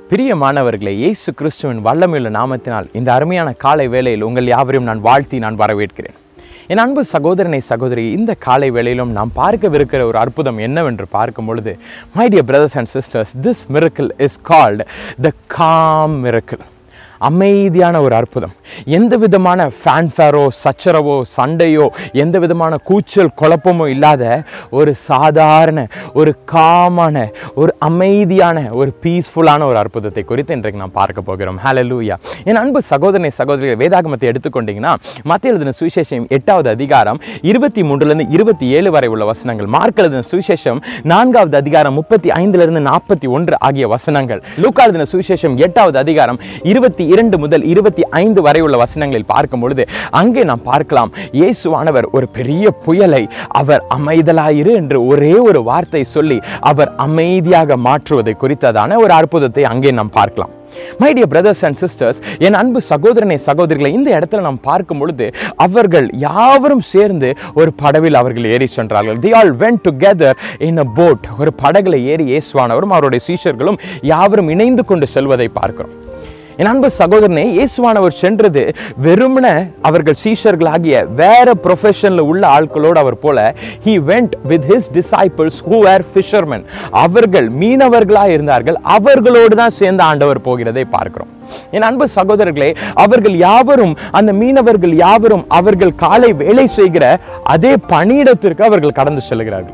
பிரியமானவர்களே இயேசு கிறிஸ்துவின் வல்லமையுள்ள நாமத்தினால் இந்த அருமையான காலை வேளையில் உங்கள் யாவரையும் நான் வாழ்த்தி நான் வரவேற்கிறேன் என் அன்பு சகோதரனை சகோதரி இந்த காலை வேளையிலும் நாம் பார்க்கவிருக்கிற ஒரு அற்புதம் என்னவென்று பார்க்கும் பொழுது my dear brothers and sisters this miracle is called the calm miracle அமைதியான ஒரு அற்புதம் எந்த விதமான ஃபேன்ஃபேரோ சச்சரவோ சண்டையோ எந்த விதமான கூச்சல் குழப்பமோ இல்லாத ஒரு சாதாரண ஒரு காமான ஒரு அமைதியான ஒரு பீஸ்ஃபுல்லான ஒரு அற்புதத்தை குறித்து இன்றைக்கு நாம் பார்க்க போகிறோம் ஹalleluya என் அன்பு சகோதரனை சகோதரி வேதாகமத்தை எடுத்துக்கொண்டீங்கன்னா மத்திய எழுதின சுவிசேஷம் எட்டாவது அதிகாரம் இருபத்தி மூன்றுலேருந்து இருபத்தி ஏழு வரை உள்ள வசனங்கள் மார்க் எழுதின சுவிசேஷம் நான்காவது அதிகாரம் முப்பத்தி ஐந்திலிருந்து நாற்பத்தி ஒன்று ஆகிய வசனங்கள் லூக்கா எழுதின சுவிசேஷம் எட்டாவது அதிகாரம் இருபத்தி இரண்டு முதல் இருபத்தி ஐந்து வரை உள்ள வசனங்களில் பார்க்கும் பொழுது அங்கே நாம் பார்க்கலாம் இயேசுவானவர் ஒரு பெரிய புயலை அவர் அமைதலாயிரு என்று ஒரே ஒரு வார்த்தை சொல்லி அவர் அமைதியாக மாற்றுவதை குறித்ததான ஒரு அற்புதத்தை அங்கே நாம் பார்க்கலாம் my dear brothers and sisters என் அன்பு சகோதரனை சகோதரிகளை இந்த இடத்துல நாம் பார்க்கும் பொழுது அவர்கள் யாவரும் சேர்ந்து ஒரு படவில் அவர்கள் ஏறி சென்றார்கள் they all went together in a boat ஒரு படகுல ஏறி இயேசுவானவரும் அவருடைய சீஷர்களும் யாவரும் இணைந்து கொண்டு செல்வதை பார்க்கிறோம் என் அன்பு சகோதரனே இயேசுவானவர் சென்றது வெறுமன அவர்கள் சீஷர்களாகிய வேற ப்ரொஃபஷனில் உள்ள ஆட்களோடு அவர் போல he went with his disciples who were fishermen அவர்கள் மீனவர்களாக இருந்தார்கள் அவர்களோடு தான் சேர்ந்து ஆண்டவர் போகிறதை பார்க்கிறோம் என் அன்பு சகோதரர்களே அவர்கள் யாவரும் அந்த மீனவர்கள் யாவரும் அவர்கள் காலை வேலை செய்கிற அதே பணியிடத்திற்கு அவர்கள் கடந்து செல்கிறார்கள்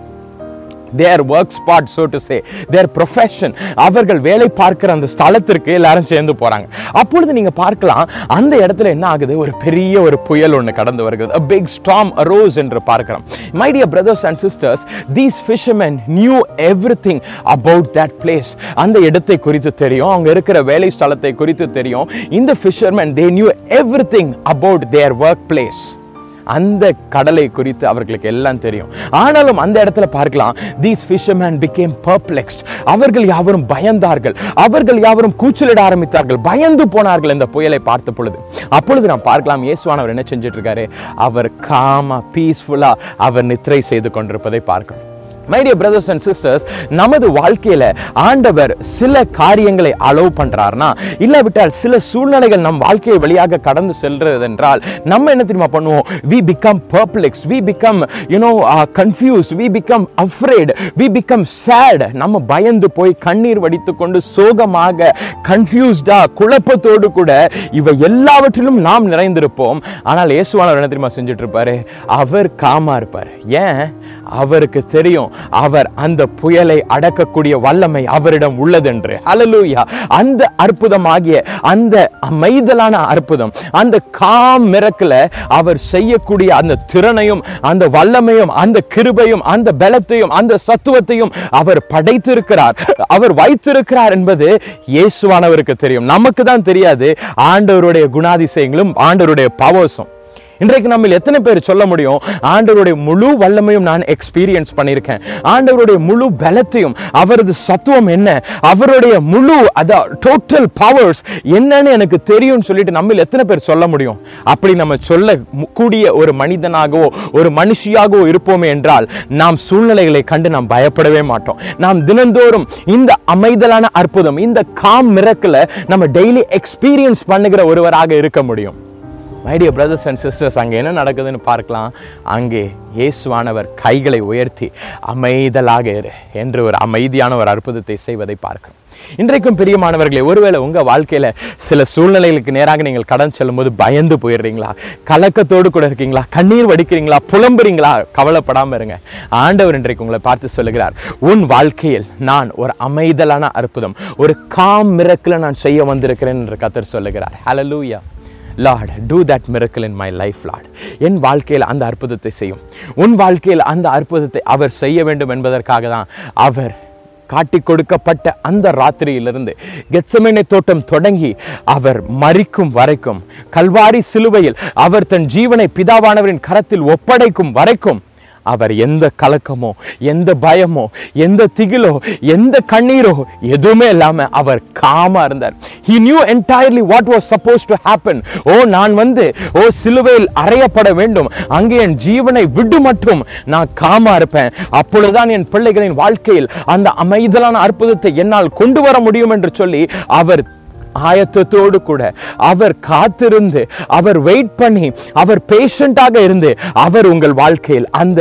their work spot so to say their profession அவர்கள் வேலை பார்க்கிற அந்த ஸ்தலத்திற்கு எல்லாரும் சேர்ந்து போறாங்க அப்பொழுது நீங்க பார்க்கலாம் அந்த இடத்துல என்ன ஆகுது ஒரு பெரிய ஒரு புயல் ஒன்று கடந்து வருகிறது a big storm arose என்று பார்க்கிறோம் my dear brothers and sisters these fishermen knew everything about that place அந்த இடத்தை குறித்து தெரியும் அவங்க இருக்கிற வேலை ஸ்தலத்தை குறித்து தெரியும் இந்த fishermen they knew everything about their work place அந்த கடலை குறித்து அவர்களுக்கு எல்லாம் தெரியும் ஆனாலும் அந்த இடத்துல பார்க்கலாம் தீஸ் ஃபிஷர்மேன் பிகேம் பர்ப்ளெக்ஸ்ட் அவர்கள் யாவரும் பயந்தார்கள் அவர்கள் யாவரும் கூச்சலிட ஆரம்பித்தார்கள் பயந்து போனார்கள் இந்த புயலை பார்த்த பொழுது அப்பொழுது நாம் பார்க்கலாம் இயேசுவானவர் என்ன செஞ்சுட்டு இருக்காரு அவர் காமா பீஸ்ஃபுல்லா அவர் நித்திரை செய்து கொண்டிருப்பதை பார்க்கிறோம் my dear brothers and sisters நமது வாழ்க்கையில ஆண்டவர் சில காரியங்களை அலோவ் பண்றாருனா இல்லாவிட்டால் சில சூழ்நிலைகள் நம் வாழ்க்கையை வழியாக கடந்து செல்றது என்றால் நம்ம என்ன தெரியுமா பண்ணுவோம் we become perplexed we become you know confused we become afraid we become sad நம்ம பயந்து போய் கண்ணீர் வடித்து கொண்டு சோகமாக கன்ஃபியூஸ்டா குழப்பத்தோடு கூட இவை எல்லாவற்றிலும் நாம் நிறைந்திருப்போம் ஆனால் இயேசுவானவர் என்ன தெரியுமா செஞ்சுட்டு இருப்பாரு அவர் காமா இருப்பார் ஏன் அவருக்கு தெரியும் அவர் அந்த புயலை அடக்கக்கூடிய வல்லமை அவரிடம் உள்ளதென்று ஹalleluya அந்த அற்புதமாகிய அந்த அமைதலான அற்புதம் அந்த காம் மிரக்கல அவர் செய்யக்கூடிய அந்த திறனையும் அந்த வல்லமையும் அந்த கிருபையும் அந்த பலத்தையும் அந்த சத்துவத்தையும் அவர் படைத்திருக்கிறார் அவர் வைத்திருக்கிறார் என்பது இயேசுவானவருக்கு தெரியும் நமக்கு தான் தெரியாது ஆண்டவருடைய குணாதிசயங்களும் ஆண்டவருடைய பவர்ஸும் இன்றைக்கு நம்ம எத்தனை பேர் சொல்ல முடியும் ஆண்டவருடைய முழு வல்லமையும் நான் எக்ஸ்பீரியன்ஸ் பண்ணியிருக்கேன் ஆண்டவருடைய முழு பலத்தையும் அவரது சத்துவம் என்ன அவருடைய முழு அத டோட்டல் பவர்ஸ் என்னன்னு எனக்கு தெரியும்னு சொல்லிட்டு நம்ம எத்தனை பேர் சொல்ல முடியும் அப்படி நம்ம சொல்ல மு- கூடிய ஒரு மனிதனாகவோ ஒரு மனுஷியாகவோ இருப்போமே என்றால் நாம் சூழ்நிலைகளை கண்டு நாம் பயப்படவே மாட்டோம் நாம் தினந்தோறும் இந்த அமைதலான அற்புதம் இந்த காம் மிரக்கல நம்ம டெய்லி எக்ஸ்பீரியன்ஸ் பண்ணுகிற ஒருவராக இருக்க முடியும் my dear brothers and sisters அங்கே என்ன நடக்குதுன்னு பார்க்கலாம் அங்கே இயேசுவானவர் கைகளை உயர்த்தி அமைதலாக இரு என்று ஒரு அமைதியான ஒரு அற்புதத்தை செய்வதை பார்க்கிறோம் இன்றைக்கும் பிரியமானவர்களே ஒருவேளை உங்க வாழ்க்கையில சில சூழ்நிலைகளுக்கு நேராக நீங்கள் கடன் செல்லும்போது பயந்து போயிடுறீங்களா கலக்கத்தோடு கூட இருக்கீங்களா கண்ணீர் வடிக்கிறீங்களா புலம்புறீங்களா கவலைப்படாம இருங்க ஆண்டவர் இன்றைக்கு உங்களை பார்த்து சொல்லுகிறார் உன் வாழ்க்கையில் நான் ஒரு அமைதலான அற்புதம் ஒரு காம் மிரக்கில் நான் செய்ய வந்திருக்கிறேன் என்று கத்தர் சொல்லுகிறார் ஹalleluya Lord do that miracle in my life Lord என் வாழ்க்கையில் அந்த அற்புதத்தை செய்யும் உன் வாழ்க்கையில் அந்த அற்புதத்தை அவர் செய்ய வேண்டும் என்பதற்காக தான் அவர் காட்டி கொடுக்கப்பட்ட அந்த ராத்திரியிலிருந்து கெத்சமேனை தோட்டம் தொடங்கி அவர் மரிக்கும் வரைக்கும் கல்வாரி சிலுவையில் அவர் தன் ஜீவனை பிதாவானவரின் கரத்தில் ஒப்படைக்கும் வரைக்கும் அவர் எந்த கலக்கமோ எந்த பயமோ எந்த திகிலோ எந்த கண்ணீரோ எதுவுமே இல்லாம அவர் காமா இருந்தார் he knew entirely what was supposed to happen ஓ நான் வந்து ஓ சிலுவையில் அறையப்பட வேண்டும் அங்கே என் ஜீவனை விடு மட்டும் நான் காமா இருப்பேன் அப்பொழுதுதான் என் பிள்ளைகளின் வாழ்க்கையில் அந்த அமைதலான அற்புதத்தை என்னால் கொண்டு வர முடியும் என்று சொல்லி அவர் ஆயத்தத்தோடு கூட அவர் காத்திருந்து அவர் வெயிட் பண்ணி அவர் பேஷண்டாக இருந்து அவர் உங்கள் வாழ்க்கையில் அந்த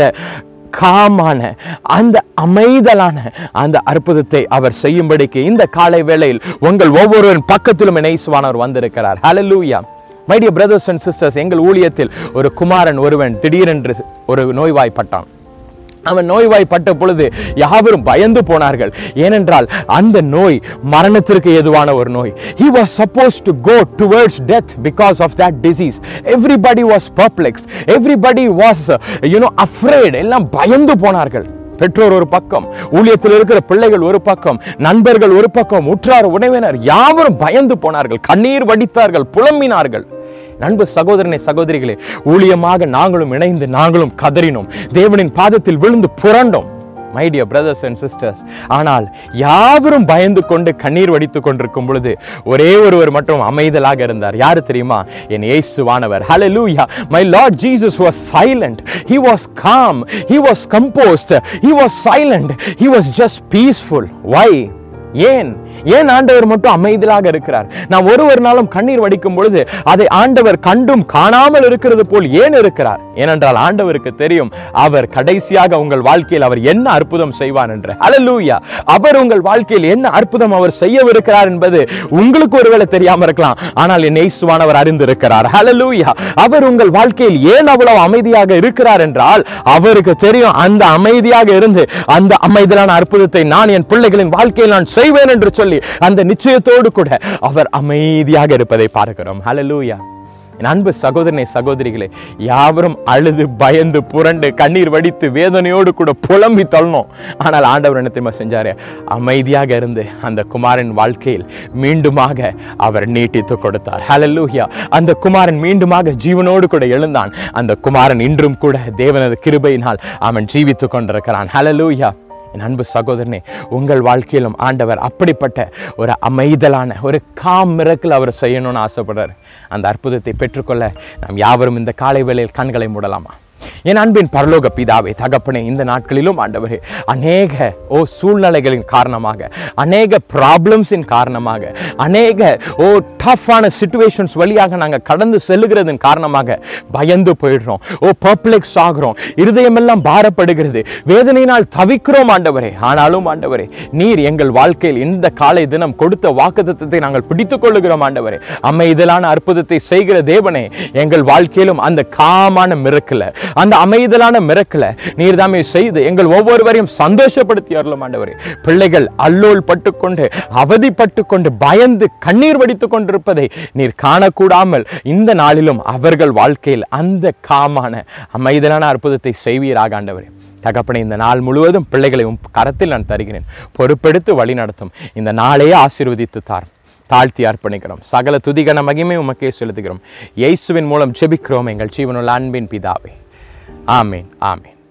காமான அந்த அமைதலான அந்த அற்புதத்தை அவர் செய்யும்படிக்கு இந்த காலை வேளையில் உங்கள் ஒவ்வொருவரின் பக்கத்திலும் இணைசுவானவர் வந்திருக்கிறார் ஹalleluya my dear brothers and sisters எங்கள் ஊழியத்தில் ஒரு குமாரன் ஒருவன் திடீரென்று ஒரு நோய்வாய்ப்பட்டான் அவன் நோய்வாய்ப்பட்ட பொழுது யாவரும் பயந்து போனார்கள் ஏனென்றால் அந்த நோய் மரணத்திற்கு ஏதுவான ஒரு நோய் he was supposed to go towards death because of that disease everybody was perplexed everybody was uh, you know afraid எல்லாம் பயந்து போனார்கள் பெற்றோர் ஒரு பக்கம் ஊழியத்தில் இருக்கிற பிள்ளைகள் ஒரு பக்கம் நண்பர்கள் ஒரு பக்கம் உற்றார் உறவினர் யாவரும் பயந்து போனார்கள் கண்ணீர் வடித்தார்கள் புலம்பினார்கள் நண்பு சகோதரனை சகோதரிகளே ஊழியமாக நாங்களும் இணைந்து நாங்களும் கதறினோம் தேவனின் பாதத்தில் விழுந்து புரண்டோம் my dear brothers and sisters ஆனால் யாவரும் பயந்து கொண்டு கண்ணீர் வடித்துக் கொண்டிருக்கும் பொழுது ஒரே ஒருவர் மட்டும் அமைதலாக இருந்தார் யாரு தெரியுமா என் இயேசுவானவர் ஹalleluya my lord jesus was silent he was calm he was composed he was silent he was just peaceful why ஏன் ஏன் ஆண்டவர் மட்டும் அமைதலாக இருக்கிறார் நாம் ஒரு ஒரு நாளும் கண்ணீர் வடிக்கும் பொழுது அதை ஆண்டவர் கண்டும் காணாமல் இருக்கிறது போல் ஏன் இருக்கிறார் ஏனென்றால் ஆண்டவருக்கு தெரியும் அவர் கடைசியாக உங்கள் வாழ்க்கையில் அவர் என்ன அற்புதம் செய்வார் என்று ஹalleluya அவர் உங்கள் வாழ்க்கையில் என்ன அற்புதம் அவர் செய்யவிருக்கிறார் என்பது உங்களுக்கு ஒருவேளை தெரியாம இருக்கலாம் ஆனால் என் இயேசுவானவர் அறிந்திருக்கிறார் ஹalleluya அவர் உங்கள் வாழ்க்கையில் ஏன் அவ்வளவு அமைதியாக இருக்கிறார் என்றால் அவருக்கு தெரியும் அந்த அமைதியாக இருந்து அந்த அமைதலான அற்புதத்தை நான் என் பிள்ளைகளின் வாழ்க்கையில் நான் செய்வேன் என்று சொல்லி அந்த நிச்சயத்தோடு கூட அவர் அமைதியாக இருப்பதை பார்க்கிறோம் ஹalleluya என் அன்பு சகோதரனே சகோதரிகளே யாவரும் அழுது பயந்து புரண்டு கண்ணீர் வடித்து வேதனையோடு கூட புலம்பி தள்ளணும் ஆனால் ஆண்டவர் என்ன தெரியுமா செஞ்சாரு அமைதியாக இருந்து அந்த குமாரன் வாழ்க்கையில் மீண்டுமாக அவர் நீட்டித்து கொடுத்தார் ஹalleluya அந்த குமாரன் மீண்டுமாக ஜீவனோடு கூட எழுந்தான் அந்த குமாரன் இன்றும் கூட தேவனது கிருபையினால் அவன் ஜீவித்துக் கொண்டிருக்கிறான் ஹalleluya என் அன்பு சகோதரனே உங்கள் வாழ்க்கையிலும் ஆண்டவர் அப்படிப்பட்ட ஒரு அமைதலான ஒரு காம் மிரக்கல் அவர் செய்யணும்னு ஆசைப்படுறார் அந்த அற்புதத்தை பெற்றுக்கொள்ள நாம் யாவரும் இந்த காலை வேளையில் கண்களை மூடலாமா என் அன்பின் பரலோக பிதாவே தகப்பனே இந்த நாட்களிலும் ஆண்டவரே அநேக ஓ சூழ்நிலைகளின் காரணமாக அநேக ப்ராப்ளம்ஸின் காரணமாக அநேக ஓ டஃப்பான சுச்சுவேஷன்ஸ் வழியாக நாங்கள் கடந்து செல்லுகிறதன் காரணமாக பயந்து போயிடுறோம் ஓ பர்ப்ளெக்ஸ் ஆகிறோம் இருதயமெல்லாம் பாரப்படுகிறது வேதனையினால் தவிக்கிறோம் ஆண்டவரே ஆனாலும் ஆண்டவரே நீர் எங்கள் வாழ்க்கையில் இந்த காலை தினம் கொடுத்த வாக்குத்தத்தத்தை நாங்கள் பிடித்துக் கொள்ளுகிறோம் ஆண்டவரே அமைதலான அற்புதத்தை செய்கிற தேவனே எங்கள் வாழ்க்கையிலும் அந்த காமான மிரக்கல அந்த அமைதலான மிரக்கல நீர் தாமே செய்து எங்கள் ஒவ்வொருவரையும் சந்தோஷப்படுத்தி அருளும் ஆண்டவரே பிள்ளைகள் அல்லோல் பட்டுக்கொண்டு அவதிப்பட்டு கொண்டு பயந்து கண்ணீர் வடித்துக் கொண்டிருப்பதை நீர் காணக்கூடாமல் இந்த நாளிலும் அவர்கள் வாழ்க்கையில் அந்த காமான அமைதலான அற்புதத்தை செய்வீராக ஆண்டவரே தகப்பனே இந்த நாள் முழுவதும் பிள்ளைகளை உம் கரத்தில் நான் தருகிறேன் பொறுப்பெடுத்து வழி நடத்தும் இந்த நாளையே ஆசீர்வதித்து தாரும் தாழ்த்தி அர்ப்பணிக்கிறோம் சகல துதிகன மகிமை உமக்கே செலுத்துகிறோம் இயேசுவின் மூலம் ஜெபிக்கிறோம் எங்கள் ஜீவனுள்ள அன்பின் பிதாவே ஆமீன் ஆமீன்